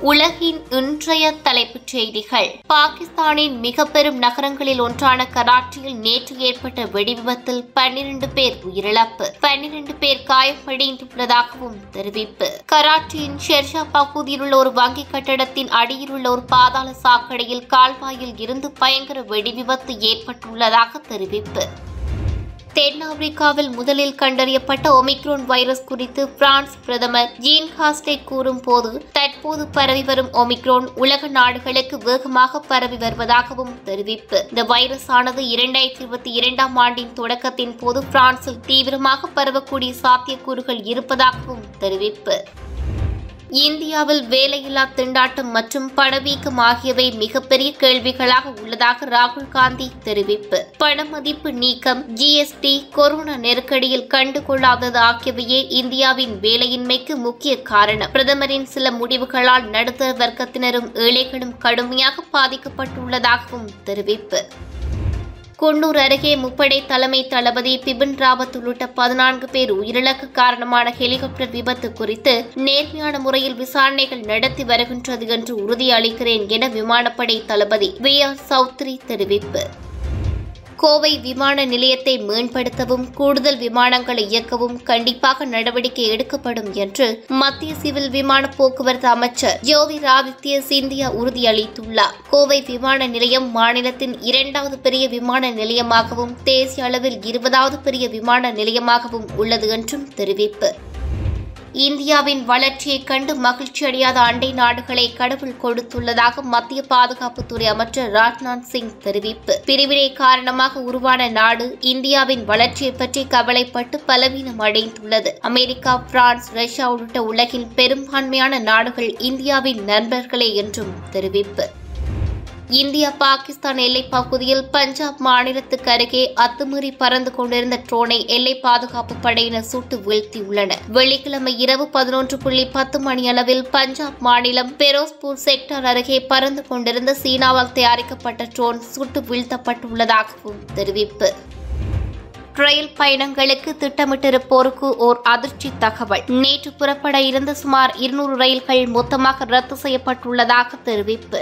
உலகின் இன்றைய தலைப்புச் செய்திகள் பாகிஸ்தானின் மிக பெரும் நகரங்களில் ஒன்றான கராச்சியில் நேற்று ஏற்பட்ட வெடிவிபத்தில் பன்னிரண்டு பேர் உயிரிழப்பு பன்னிரண்டு பேர் காயமடைந்துள்ளதாகவும் தெரிவிப்பு கராச்சியின் ஷெர்ஷா பகுதியில் உள்ள ஒரு வங்கி கட்டடத்தின் அடியில் உள்ள ஒரு பாதாள சாக்கடையில் கால்வாயில் இருந்து பயங்கர வெடிவிபத்து ஏற்பட்டுள்ளதாக தெரிவிப்பு தென்னாப்பிரிக்காவில் முதலில் கண்டறியப்பட்ட ஒமிக்ரோன் வைரஸ் குறித்து பிரான்ஸ் பிரதமர் ஜீன் ஹாஸ்டே கூறும் போது தற்போது பரவி வரும் ஒமிக்ரோன் உலக நாடுகளுக்கு வேகமாக பரவி வருவதாகவும் தெரிவிப்பு இந்த வைரஸ் ஆனது இரண்டாயிரத்தி இருபத்தி இரண்டாம் ஆண்டின் தொடக்கத்தின் போது பிரான்சில் தீவிரமாக பரவக்கூடிய சாத்தியக்கூறுகள் இருப்பதாகவும் தெரிவிப்பு இந்தியாவில் வேலையில்லா திண்டாட்டம் மற்றும் பணவீக்கம் ஆகியவை மிகப்பெரிய கேள்விகளாக உள்ளதாக ராகுல் காந்தி தெரிவிப்பு பணமதிப்பு நீக்கம் ஜிஎஸ்டி கொரோனா நெருக்கடியில் கண்டுகொள்ளாதது ஆகியவையே இந்தியாவின் வேலையின்மைக்கு முக்கிய காரணம் பிரதமரின் சில முடிவுகளால் நடுத்தர வர்க்கத்தினரும் ஏழைகளும் கடுமையாக பாதிக்கப்பட்டுள்ளதாகவும் தெரிவிப்பு குன்னூர் அருகே முப்படை தலைமை தளபதி பிபின் ராவத் உள்ளிட்ட பதினான்கு பேர் உயிரிழக்க காரணமான ஹெலிகாப்டர் விபத்து குறித்து நேர்மையான முறையில் விசாரணைகள் நடத்தி வருகின்றது என்று உறுதியளிக்கிறேன் என விமானப்படை தளபதி வி ஆர் சௌத்ரி தெரிவிப்பு கோவை விமான நிலையத்தை மேம்படுத்தவும் கூடுதல் விமானங்களை இயக்கவும் கண்டிப்பாக நடவடிக்கை எடுக்கப்படும் என்று மத்திய சிவில் விமான போக்குவரத்து அமைச்சர் ஜோதிராதித்ய சிந்தியா உறுதியளித்துள்ளார் கோவை விமான நிலையம் மாநிலத்தின் இரண்டாவது பெரிய விமான நிலையமாகவும் தேசிய அளவில் இருபதாவது பெரிய விமான நிலையமாகவும் உள்ளது என்றும் தெரிவிப்பு இந்தியாவின் வளர்ச்சியைக் கண்டு மகிழ்ச்சி அடையாத அண்டை நாடுகளை கடவுள் கொடுத்துள்ளதாக மத்திய பாதுகாப்புத்துறை அமைச்சர் ராஜ்நாத் சிங் தெரிவிப்பு பிரிவினை காரணமாக உருவான நாடு இந்தியாவின் வளர்ச்சியை பற்றி கவலைப்பட்டு பலவீனம் அடைந்துள்ளது அமெரிக்கா பிரான்ஸ் ரஷ்யா உள்ளிட்ட உலகின் பெரும்பான்மையான நாடுகள் இந்தியாவின் நண்பர்களே என்றும் தெரிவிப்பு இந்தியா பாகிஸ்தான் எல்லைப் பகுதியில் பஞ்சாப் மாநிலத்துக்கு அருகே அத்துமீறி பறந்து கொண்டிருந்த ட்ரோனை எல்லை பாதுகாப்பு படையினர் சுட்டு வீழ்த்தியுள்ளனர் வெள்ளிக்கிழமை இரவு பதினொன்று புள்ளி பத்து மணி அளவில் பஞ்சாப் மாநிலம் பெரோஸ்பூர் செக்டார் அருகே பறந்து கொண்டிருந்த சீனாவால் தயாரிக்கப்பட்ட ட்ரோன் சுட்டு வீழ்த்தப்பட்டுள்ளதாகவும் தெரிவிப்பு ரயில் பயணங்களுக்கு திட்டமிட்டிருப்போருக்கு ஓர் அதிர்ச்சி தகவல் நேற்று புறப்பட இருந்த சுமார் இருநூறு ரயில்கள் மொத்தமாக ரத்து செய்யப்பட்டுள்ளதாக தெரிவிப்பு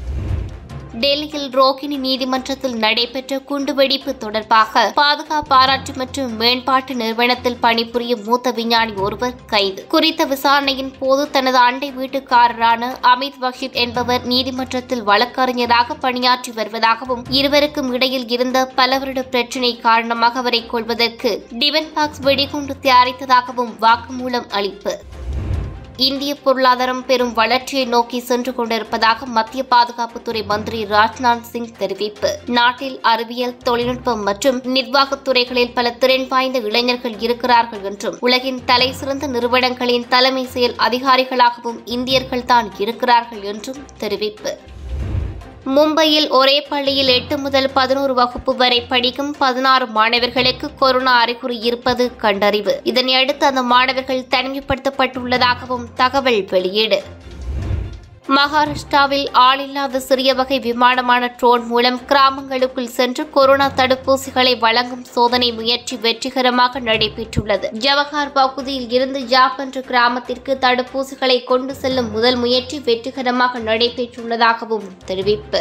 டெல்லியில் ரோகிணி நீதிமன்றத்தில் நடைபெற்ற குண்டுவெடிப்பு தொடர்பாக பாதுகாப்பு ஆராய்ச்சி மற்றும் மேம்பாட்டு நிறுவனத்தில் பணிபுரியும் மூத்த விஞ்ஞானி ஒருவர் கைது குறித்த விசாரணையின் போது தனது அண்டை வீட்டுக்காரரான அமித் பக்ஷித் என்பவர் நீதிமன்றத்தில் வழக்கறிஞராக பணியாற்றி வருவதாகவும் இருவருக்கும் இடையில் இருந்த பல வருட பிரச்சினை காரணமாக அவரை கொள்வதற்கு டிவன் பாக்ஸ் வெடிகுண்டு தயாரித்ததாகவும் வாக்குமூலம் அளிப்பு இந்திய பொருளாதாரம் பெரும் வளர்ச்சியை நோக்கி சென்று கொண்டிருப்பதாக மத்திய பாதுகாப்புத்துறை மந்திரி ராஜ்நாத் சிங் தெரிவிப்பு நாட்டில் அறிவியல் தொழில்நுட்பம் மற்றும் நிர்வாகத் துறைகளில் பல திறன் வாய்ந்த இளைஞர்கள் இருக்கிறார்கள் என்றும் உலகின் தலை சிறந்த நிறுவனங்களின் தலைமை செயல் அதிகாரிகளாகவும் இந்தியர்கள்தான் இருக்கிறார்கள் என்றும் தெரிவிப்பு மும்பையில் ஒரே பள்ளியில் எட்டு முதல் பதினோரு வகுப்பு வரை படிக்கும் பதினாறு மாணவர்களுக்கு கொரோனா அறிகுறி இருப்பது கண்டறிவு இதனையடுத்து அந்த மாணவர்கள் தனிமைப்படுத்தப்பட்டுள்ளதாகவும் தகவல் வெளியீடு மகாராஷ்டிராவில் ஆளில்லாத சிறிய வகை விமானமான ட்ரோன் மூலம் கிராமங்களுக்குள் சென்று கொரோனா தடுப்பூசிகளை வழங்கும் சோதனை முயற்சி வெற்றிகரமாக நடைபெற்றுள்ளது ஜவஹர் பகுதியில் இருந்து ஜாப் என்ற கிராமத்திற்கு தடுப்பூசிகளை கொண்டு செல்லும் முதல் முயற்சி வெற்றிகரமாக நடைபெற்றுள்ளதாகவும் தெரிவிப்பு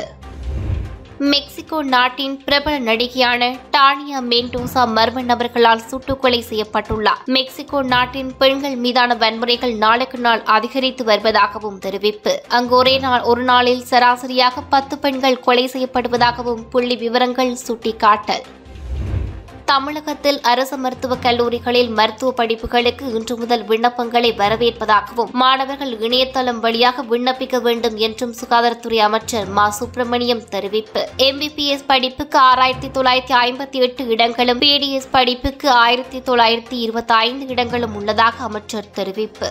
மெக்சிகோ நாட்டின் பிரபல நடிகையான டானியா மென்டோசா மர்ம நபர்களால் சுட்டுக்கொலை செய்யப்பட்டுள்ளார் மெக்சிகோ நாட்டின் பெண்கள் மீதான வன்முறைகள் நாளுக்கு நாள் அதிகரித்து வருவதாகவும் தெரிவிப்பு அங்கு ஒரே நாள் ஒரு நாளில் சராசரியாக பத்து பெண்கள் கொலை செய்யப்படுவதாகவும் புள்ளி விவரங்கள் சுட்டிக்காட்டல் தமிழகத்தில் அரசு மருத்துவக் கல்லூரிகளில் மருத்துவ படிப்புகளுக்கு இன்று முதல் விண்ணப்பங்களை வரவேற்பதாகவும் மாணவர்கள் இணையதளம் வழியாக விண்ணப்பிக்க வேண்டும் என்றும் சுகாதாரத்துறை அமைச்சர் மா சுப்பிரமணியம் தெரிவிப்பு எம்பிபிஎஸ் படிப்புக்கு ஆறாயிரத்தி தொள்ளாயிரத்தி ஐம்பத்தி எட்டு இடங்களும் பிடிஎஸ் படிப்புக்கு ஆயிரத்தி தொள்ளாயிரத்தி இருபத்தி ஐந்து இடங்களும் உள்ளதாக அமைச்சர் தெரிவிப்பு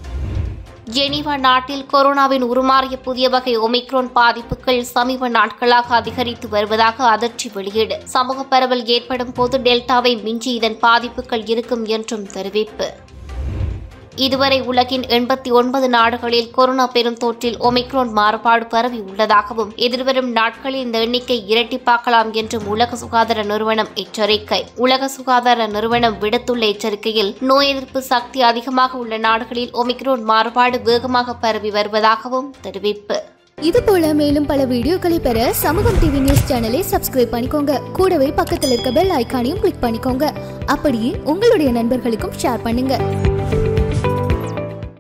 ஜெனீவா நாட்டில் கொரோனாவின் உருமாறிய புதிய வகை ஒமிக்ரோன் பாதிப்புகள் சமீப நாட்களாக அதிகரித்து வருவதாக அதிர்ச்சி வெளியீடு சமூக பரவல் ஏற்படும் போது டெல்டாவை மிஞ்சி இதன் பாதிப்புகள் இருக்கும் என்றும் தெரிவிப்பு இதுவரை உலகின் எண்பத்தி ஒன்பது நாடுகளில் கொரோனா பெருந்தொற்றில் ஒமிக்ரோன் மாறுபாடு பரவி உள்ளதாகவும் எதிர்வரும் நாட்களில் இந்த எண்ணிக்கை இரட்டிப்பாக்கலாம் என்றும் உலக சுகாதார நிறுவனம் எச்சரிக்கை உலக சுகாதார நிறுவனம் விடுத்துள்ள எச்சரிக்கையில் நோய் எதிர்ப்பு சக்தி அதிகமாக உள்ள நாடுகளில் ஒமிக்ரோன் மாறுபாடு வேகமாக பரவி வருவதாகவும் தெரிவிப்பு இது போல மேலும் பல வீடியோக்களை பெற சமூகம் டிவி நியூஸ் சேனலை சப்ஸ்கிரைப் பண்ணிக்கோங்க கூடவே பக்கத்தில் இருக்க பெல் ஐகானையும் கிளிக் பண்ணிக்கோங்க அப்படியே உங்களுடைய நண்பர்களுக்கும் ஷேர் பண்ணுங்க